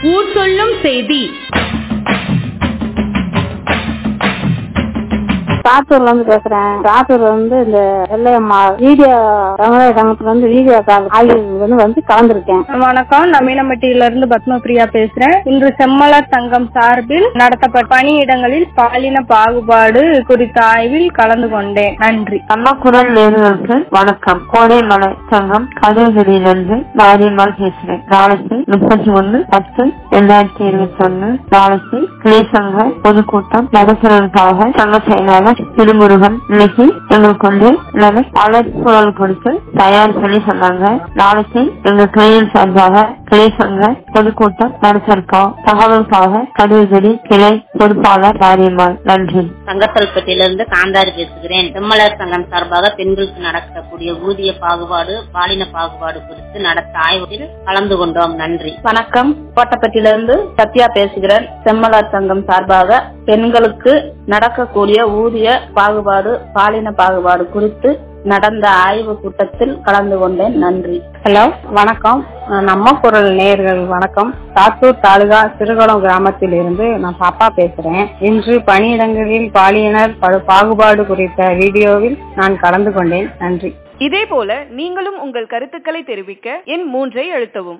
ஊர் சொல்லும் செய்தி சாத்தூர்ல இருந்து பேசுறேன் சாத்தூர்ல இருந்து இந்த வெள்ளையம்மா வீடியோ தமிழக சங்கத்துல இருந்து வீடியோ கால் ஆய்வு வந்து வந்து கலந்துருக்கேன் வணக்கம் நான் மீனம்பட்டியில இருந்து பத்மபிரியா பேசுறேன் இன்று செம்மலர் சங்கம் சார்பில் நடத்தப்பட்ட பணியிடங்களில் பாலின பாகுபாடு குறித்த ஆய்வில் கலந்து கொண்டேன் நன்றி நம்ம குரல் நேர்களுக்கு வணக்கம் கோடைமலை சங்கம் கதிர்கிரியிலிருந்து மாரியம்மாள் பேசுறேன் நாளைக்கு முப்பத்தி ஒண்ணு பத்து இரண்டாயிரத்தி இருபத்தி ஒண்ணு நாளைக்கு கிளை சங்க பொதுக்கூட்டம் நடத்துறதுக்காக சங்க செயலாளர் திருமுருகன் இன்னைக்கு எங்களுக்கு வந்து எல்லாமே அழைப்புகள் கொடுத்து தயார் பண்ணி சொன்னாங்க நாளைக்கு எங்க கிளையின் சார்பாக கிளை சங்க பொதுக்கூட்டம் நடத்திருக்கோம் தகவலுக்காக கதிர்கிரி கிளை பொறுப்பாளர் மாரியம்மாள் நன்றி சங்கத்தல்பட்டியிலிருந்து காந்தாரி பேசுகிறேன் செம்மலர் சங்கம் சார்பாக பெண்களுக்கு நடக்கக்கூடிய ஊதிய பாகுபாடு பாலின பாகுபாடு குறித்து நடத்த ஆய்வில் கலந்து கொண்டோம் நன்றி வணக்கம் கோட்டப்பட்டியிலிருந்து சத்யா பேசுகிறேன் செம்மலர் சங்கம் சார்பாக பெண்களுக்கு நடக்கக்கூடிய ஊதிய பாகுபாடு பாலின பாகுபாடு குறித்து நடந்த ஆய்வு கூட்டத்தில் கலந்து கொண்டேன் நன்றி ஹலோ வணக்கம் நம்ம குரல் நேயர்கள் வணக்கம் சாத்தூர் தாலுகா சிறுகுளம் கிராமத்தில் இருந்து நான் பாப்பா பேசுறேன் இன்று பணியிடங்களில் பாலியனர் படு- பாகுபாடு குறித்த வீடியோவில் நான் கலந்து கொண்டேன் நன்றி இதேபோல நீங்களும் உங்கள் கருத்துக்களை தெரிவிக்க எண் மூன்றை அழுத்தவும்